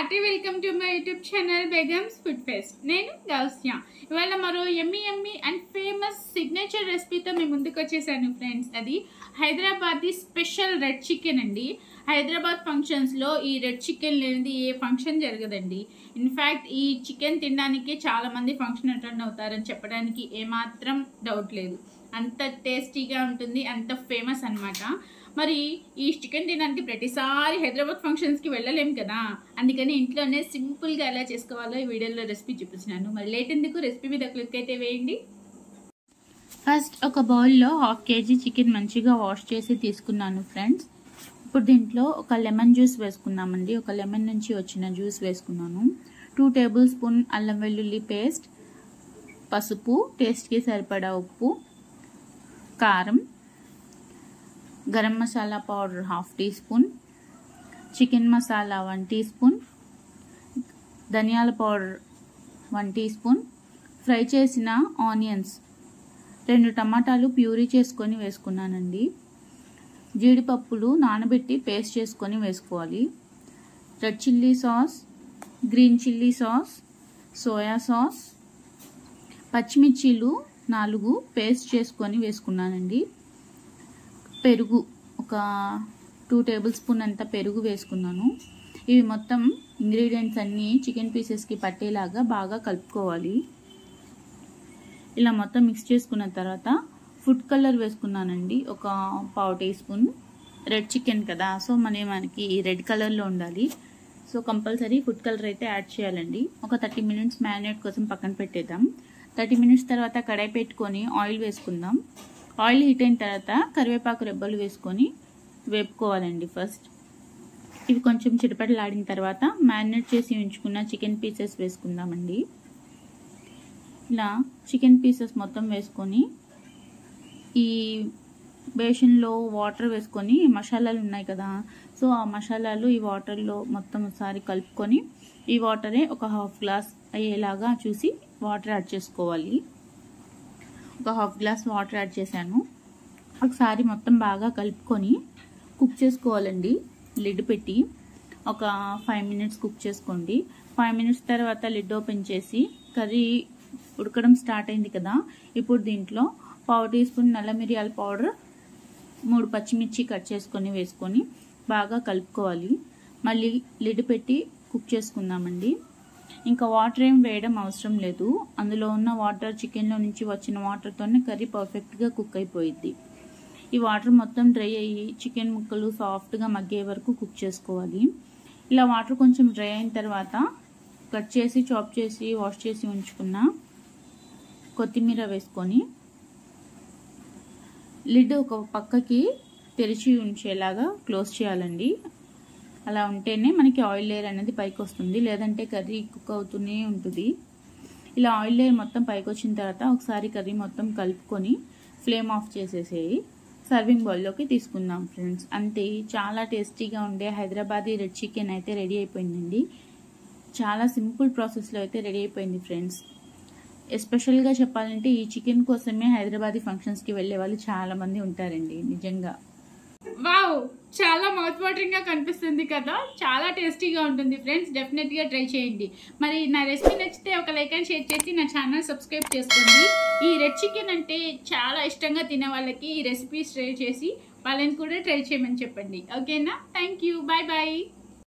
hearty welcome to my YouTube channel Begums food fest నేను గౌస్యా ఇవాళ మరో yummy yummy and famous signature రెసిపీతో మేము ముందుకు వచ్చేసాను ఫ్రెండ్స్ అది హైదరాబాదీ స్పెషల్ రెడ్ చికెన్ అండి హైదరాబాద్ ఫంక్షన్స్లో ఈ రెడ్ చికెన్ లేనిది ఏ ఫంక్షన్ జరగదండి ఇన్ఫ్యాక్ట్ ఈ చికెన్ తినడానికి చాలామంది ఫంక్షన్ అటెండ్ అవుతారని చెప్పడానికి ఏమాత్రం డౌట్ లేదు అంత టేస్టీగా ఉంటుంది అంత ఫేమస్ అన్నమాట మరి ఈ చికెన్ తినడానికి ప్రతిసారి హైదరాబాద్ ఫంక్షన్స్కి వెళ్ళలేం కదా అందుకని ఇంట్లోనే సింపుల్గా ఎలా చేసుకోవాలో ఈ వీడియోలో రెసిపీ చూపిస్తున్నాను మరి లేట్ ఎందుకు రెసిపీ మీద క్లిక్ అయితే వేయండి ఫస్ట్ ఒక బౌల్లో హాఫ్ కేజీ చికెన్ మంచిగా వాష్ చేసి తీసుకున్నాను ఫ్రెండ్స్ ఇప్పుడు దీంట్లో ఒక లెమన్ జ్యూస్ వేసుకున్నామండి ఒక లెమన్ నుంచి వచ్చిన జ్యూస్ వేసుకున్నాను టూ టేబుల్ స్పూన్ అల్లం వెల్లుల్లి పేస్ట్ పసుపు టేస్ట్కి సరిపడా ఉప్పు కారం garam masala powder half teaspoon chicken masala one teaspoon ధనియాల powder one teaspoon fry చేసిన ఆనియన్స్ రెండు టమాటాలు ప్యూరీ చేసుకొని వేసుకున్నానండి జీడిపప్పులు నానబెట్టి పేస్ట్ చేసుకొని వేసుకోవాలి red chilli sauce green chilli sauce soya sauce పచ్చిమిర్చీలు నాలుగు పేస్ట్ చేసుకొని వేసుకున్నానండి పెరుగు ఒక టూ టేబుల్ స్పూన్ అంత పెరుగు వేసుకున్నాను ఇవి మొత్తం ఇంగ్రీడియంట్స్ అన్నీ చికెన్ పీసెస్కి పట్టేలాగా బాగా కలుపుకోవాలి ఇలా మొత్తం మిక్స్ చేసుకున్న తర్వాత ఫుడ్ కలర్ వేసుకున్నానండి ఒక పావు టీ స్పూన్ రెడ్ చికెన్ కదా సో మన మనకి రెడ్ కలర్లో ఉండాలి సో కంపల్సరీ ఫుడ్ కలర్ అయితే యాడ్ చేయాలండి ఒక థర్టీ మినిట్స్ మ్యారినేట్ కోసం పక్కన పెట్టేద్దాం థర్టీ మినిట్స్ తర్వాత కడాయి పెట్టుకొని ఆయిల్ వేసుకుందాం ఆయిల్ హీట్ అయిన తర్వాత కరివేపాకు రెబ్బలు వేసుకొని వేపుకోవాలండి ఫస్ట్ ఇవి కొంచెం చిటపటలాడిన తర్వాత మ్యారినేట్ చేసి ఉంచుకున్న చికెన్ పీసెస్ వేసుకుందామండి ఇలా చికెన్ పీసెస్ మొత్తం వేసుకొని ఈ బేషన్లో వాటర్ వేసుకొని మసాలాలు ఉన్నాయి కదా సో ఆ మసాలాలు ఈ వాటర్లో మొత్తం ఒకసారి కలుపుకొని ఈ వాటరే ఒక హాఫ్ గ్లాస్ అయ్యేలాగా చూసి వాటర్ యాడ్ చేసుకోవాలి ఒక హాఫ్ గ్లాస్ వాటర్ యాడ్ చేశాను ఒకసారి మొత్తం బాగా కలుపుకొని కుక్ చేసుకోవాలండి లిడ్ పెట్టి ఒక ఫైవ్ మినిట్స్ కుక్ చేసుకోండి ఫైవ్ మినిట్స్ తర్వాత లిడ్ ఓపెన్ చేసి కర్రీ ఉడకడం స్టార్ట్ అయింది కదా ఇప్పుడు దీంట్లో పావు టీ స్పూన్ నల్ల మిరియాల పౌడర్ మూడు పచ్చిమిర్చి కట్ చేసుకొని వేసుకొని బాగా కలుపుకోవాలి మళ్ళీ లిడ్ పెట్టి కుక్ చేసుకుందామండి ఇంకా వాటర్ ఏం వేయడం అవసరం లేదు అందులో ఉన్న వాటర్ చికెన్లో నుంచి వచ్చిన వాటర్తోనే కర్రీ పర్ఫెక్ట్గా కుక్ అయిపోయింది ఈ వాటర్ మొత్తం డ్రై అయ్యి చికెన్ ముక్కలు సాఫ్ట్గా మగ్గే వరకు కుక్ చేసుకోవాలి ఇలా వాటర్ కొంచెం డ్రై అయిన తర్వాత కట్ చేసి చాప్ చేసి వాష్ చేసి ఉంచుకున్న కొత్తిమీర వేసుకొని లిడ్ ఒక పక్కకి తెరిచి ఉంచేలాగా క్లోజ్ చేయాలండి అలా ఉంటేనే మనకి ఆయిల్ లేయర్ అనేది పైకి వస్తుంది లేదంటే కర్రీ కుక్ అవుతూనే ఉంటుంది ఇలా ఆయిల్ లేయర్ మొత్తం పైకి వచ్చిన తర్వాత ఒకసారి కర్రీ మొత్తం కలుపుకొని ఫ్లేమ్ ఆఫ్ చేసేసేయి సర్వింగ్ బౌల్లోకి తీసుకుందాం ఫ్రెండ్స్ అంతే చాలా టేస్టీగా ఉండే హైదరాబాదీ రెడ్ చికెన్ అయితే రెడీ అయిపోయిందండి చాలా సింపుల్ ప్రాసెస్లో అయితే రెడీ అయిపోయింది ఫ్రెండ్స్ ఎస్పెషల్గా చెప్పాలంటే ఈ చికెన్ కోసమే హైదరాబాదీ ఫంక్షన్స్కి వెళ్ళే వాళ్ళు చాలామంది ఉంటారండి నిజంగా వావ్ చాలా మౌత్ వాటరింగ్ గా కనిపిస్తుంది కదా చాలా టేస్టీగా ఉంటుంది ఫ్రెండ్స్ డెఫినెట్ గా ట్రై చేయండి మరి నా రెసిపీ నచ్చితే ఒక లైక్ అండ్ షేర్ చేసి నా ఛానల్ సబ్స్క్రైబ్ చేసుకోండి ఈ రెడ్ చికెన్ అంటే చాలా ఇష్టంగా తినే వాళ్ళకి ఈ రెసిపీస్ ట్రై చేసి వాళ్ళని కూడా ట్రై చేయమని చెప్పండి ఓకేనా థ్యాంక్ యూ బాయ్ బాయ్